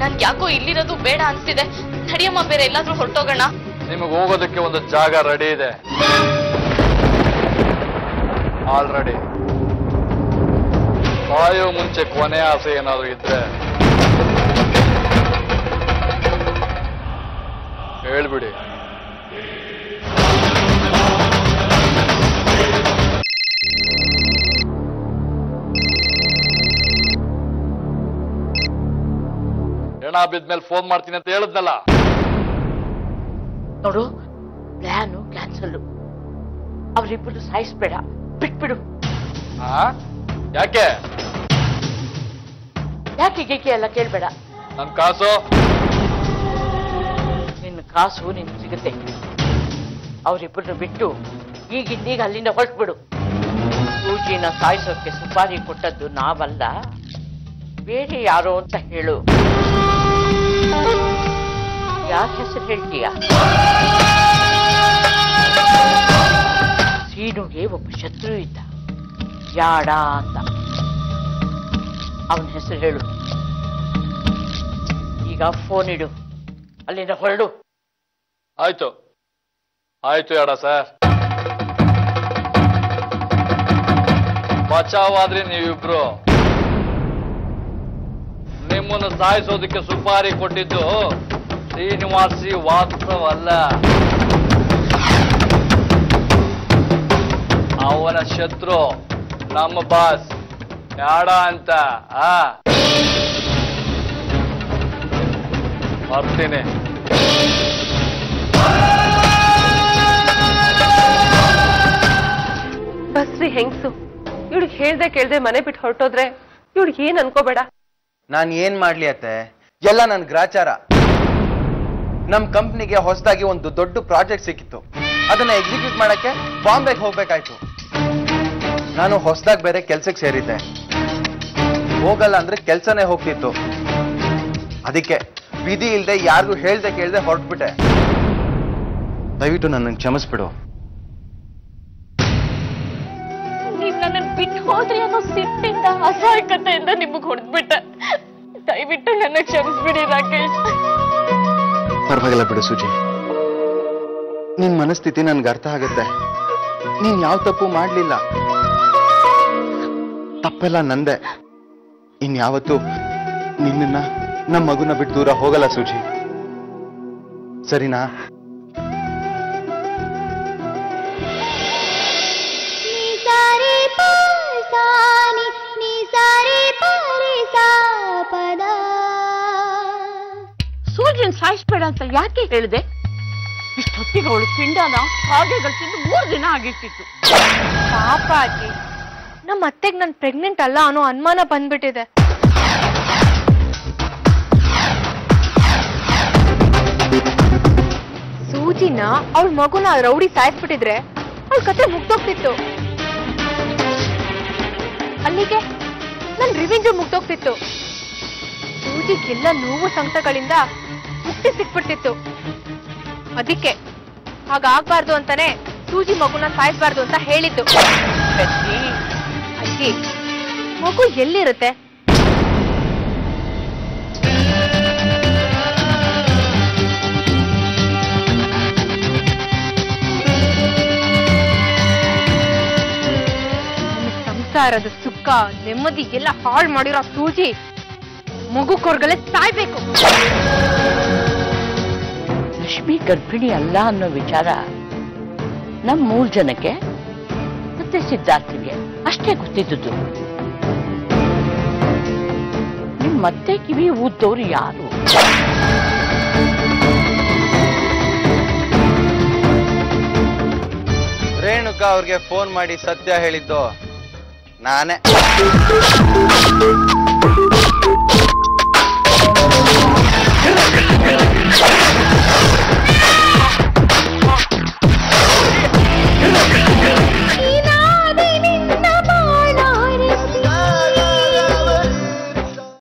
ನನ್ ಯಾಕೋ ಇಲ್ಲಿರೋದು ಬೇಡ ಅನ್ಸ್ತಿದೆ ನಡಿಯಮ್ಮ ಬೇರೆ ಎಲ್ಲಾದ್ರೂ ಹೊರಟೋಗೋಣ ನಿಮಗೆ ಹೋಗೋದಕ್ಕೆ ಒಂದು ಜಾಗ ರೆಡಿ ಇದೆ ಆಲ್ರೆಡಿ ಸಾಯೋ ಮುಂಚೆ ಕೊನೆ ಆಸೆ ಏನಾದ್ರು ಇದ್ರೆ ಹೇಳ್ಬಿಡಿ ಹೆಣ ಬಿದ್ಮೇಲೆ ಫೋನ್ ಮಾಡ್ತೀನಿ ಅಂತ ಹೇಳಿದ್ನಲ್ಲ ನೋಡು ಪ್ಲಾನು ಕ್ಯಾನ್ಸಲ್ ಅವರಿಬ್ಬರು ಸಾಯಿಸ್ಬೇಡ ಬಿಟ್ಬಿಡು ಆ? ಯಾಕೆ ಯಾಕೆ ಗೀಕೆ ಎಲ್ಲ ಕೇಳ್ಬೇಡ ನನ್ ಕಾಸು ನಿನ್ನ ಕಾಸು ನಿನ್ ಸಿಗುತ್ತೆ ಅವರಿಬ್ಬರನ್ನು ಬಿಟ್ಟು ಈಗಿಂದೀಗ ಅಲ್ಲಿಂದ ಹೊರಟ್ಬಿಡು ಸೂಜಿನ ಸಾಯಿಸೋಕೆ ಸುಪಾರಿ ಕೊಟ್ಟದ್ದು ನಾವಲ್ಲ ಬೇರೆ ಯಾರೋ ಅಂತ ಹೇಳು ಯಾರ ಹೆಸರು ಹೇಳ್ತೀಯ ಸೀನುಗೆ ಒಬ್ಬ ಶತ್ರು ಇದ್ದ ಯಾಡ ಅಂತ ಅವನ ಹೆಸರು ಹೇಳು ಈಗ ಫೋನ್ ಇಡು ಅಲ್ಲಿಂದ ಹೊರಡು ಆಯ್ತು ಆಯ್ತು ಯಾಡ ಸರ್ ಬಚಾವಾದ್ರಿ ನೀವಿಬ್ರು ನಿಮ್ಮನ್ನು ಸಾಯಿಸೋದಕ್ಕೆ ಸುಪಾರಿ ಕೊಟ್ಟಿದ್ದು ಶ್ರೀನಿವಾಸಿ ವಾಸ್ತವಲ್ಲ ಅವನ ಶತ್ರು ನಮ್ಮ ಬಾಸ್ ಯಾಡ ಅಂತ ಆ ಬರ್ತೀನಿ ಬಸ್ರಿ ಹೆಂಗ್ಸು ಇವಳಿಗೆ ಹೇಳ್ದೆ ಕೇಳ್ದೆ ಮನೆ ಬಿಟ್ಟು ಹೊರಟೋದ್ರೆ ಇವಳಿಗೆ ಏನ್ ಅನ್ಕೋಬೇಡ ನಾನ್ ಏನ್ ಮಾಡ್ಲಿ ಅತ್ತೆ ಎಲ್ಲ ನನ್ ಗ್ರಾಚಾರ ನಮ್ ಕಂಪ್ನಿಗೆ ಹೊಸದಾಗಿ ಒಂದು ದೊಡ್ಡ ಪ್ರಾಜೆಕ್ಟ್ ಸಿಕ್ಕಿತ್ತು ಅದನ್ನ ಎಕ್ಸಿಕ್ಯೂಟ್ ಮಾಡಕ್ಕೆ ಬಾಂಬೆಗೆ ಹೋಗ್ಬೇಕಾಯ್ತು ನಾನು ಹೊಸದಾಗಿ ಬೇರೆ ಕೆಲ್ಸಕ್ಕೆ ಸೇರಿದ್ದೆ ಹೋಗಲ್ಲ ಅಂದ್ರೆ ಕೆಲ್ಸನೇ ಹೋಗ್ತಿತ್ತು ಅದಕ್ಕೆ ವಿಧಿ ಇಲ್ದೆ ಯಾರಿಗೂ ಹೇಳ್ದೆ ಕೇಳ್ದೆ ಹೊರಟ್ಬಿಟ್ಟೆ ದಯವಿಟ್ಟು ನನ್ನನ್ನು ಕ್ಷಮಿಸ್ಬಿಡು ನೀವ್ ನನ್ನ ಬಿಟ್ಟು ಹೋದ್ರಿ ಅನ್ನೋ ಸಿಟ್ಟಿಂದ ಅಸಹಾಯಕತೆಯಿಂದ ನಿಮಗ್ ಹೊಡೆದ್ಬಿಟ್ಟೆ ದಯವಿಟ್ಟು ನನ್ನ ಕ್ಷಮಿಸ್ಬಿಡಿ ರಾಕೇಶ್ ಪರವಾಗಿಲ್ಲ ಬಿಡು ಸುಜಿ ನಿನ್ ಮನಸ್ಥಿತಿ ನನ್ಗೆ ಅರ್ಥ ಆಗತ್ತೆ ನೀನ್ ಯಾವ ತಪ್ಪು ಮಾಡ್ಲಿಲ್ಲ ತಪ್ಪೆಲ್ಲ ನಂದೆ ಇನ್ಯಾವತ್ತು ನಿನ್ನ ನಮ್ಮ ಮಗುನ ಬಿಟ್ಟು ದೂರ ಹೋಗಲ್ಲ ಸುಜಿ ಸರಿನಾ ನಿಸಾರೆ ಪಾಸಾನಿ ನಿಸಾರೆ ಪರೆ ಸಾಪದ ಸೂಜಿನ್ ಸಾಯಿಸ್ಬೇಡ ಅಂತ ಯಾಕೆ ಹೇಳಿದೆ ಇಷ್ಟೊತ್ತಿಗೆ ಅವಳು ಪಿಂಡನ ಹಾಗೆ ಗಳಿಸಿದ್ದು ಮೂರು ದಿನ ಆಗಿರ್ತಿತ್ತು ಪಾಪ ಅಜ್ಜಿ ನಮ್ಮ ಅತ್ತೆಗ್ ನನ್ ಪ್ರೆಗ್ನೆಂಟ್ ಅಲ್ಲ ಅನ್ನೋ ಅನುಮಾನ ಬಂದ್ಬಿಟ್ಟಿದೆ ಸೂಜಿನ ಅವಳ ಮಗುನ ರೌಡಿ ಸಾಯಿಸ್ಬಿಟ್ಟಿದ್ರೆ ಅವಳ ಕತೆ ಮುಗ್ದೋಗ್ತಿತ್ತು ಅಲ್ಲಿಗೆ ನನ್ ರಿವೆಂಜು ಮುಗ್ದೋಗ್ತಿತ್ತು ಸೂಜಿಗೆಲ್ಲ ನೋವು ಸಂಕಟಗಳಿಂದ ಮುಕ್ತಿ ಸಿಕ್ಬಿಡ್ತಿತ್ತು ಅದಕ್ಕೆ ಹಾಗಾಗ್ಬಾರ್ದು ಅಂತಾನೆ ಸೂಜಿ ಮಗುನ ಸಾಯಿಸ್ಬಾರ್ದು ಅಂತ ಹೇಳಿದ್ದು ಬೆಚ್ಚಿ, ಅಜ್ಜಿ ಮಗು ಎಲ್ಲಿರುತ್ತೆ ನನ್ನ ಸಂಸಾರದ ಸುಖ ನೆಮ್ಮದಿ ಎಲ್ಲ ಹಾಳು ಮಾಡಿರೋ ಸೂಜಿ ಮಗು ಕೊರ್ಗಲೆ ಸಾಯ್ಬೇಕು ಲಕ್ಷ್ಮಿ ಗರ್ಭಿಣಿ ಅಲ್ಲ ಅನ್ನೋ ವಿಚಾರ ನಮ್ ಮೂರ್ ಜನಕ್ಕೆ ಮತ್ತೆ ಸಿದ್ಧಾರ್ಥಿಗೆ ಅಷ್ಟೇ ಗೊತ್ತಿದ್ದುದು ನಿಮ್ ಮತ್ತೆ ಕಿವಿ ಊದ್ದವ್ರು ಯಾರು ರೇಣುಕಾ ಅವ್ರಿಗೆ ಫೋನ್ ಮಾಡಿ ಸತ್ಯ ಹೇಳಿದ್ದು ನಾನೇ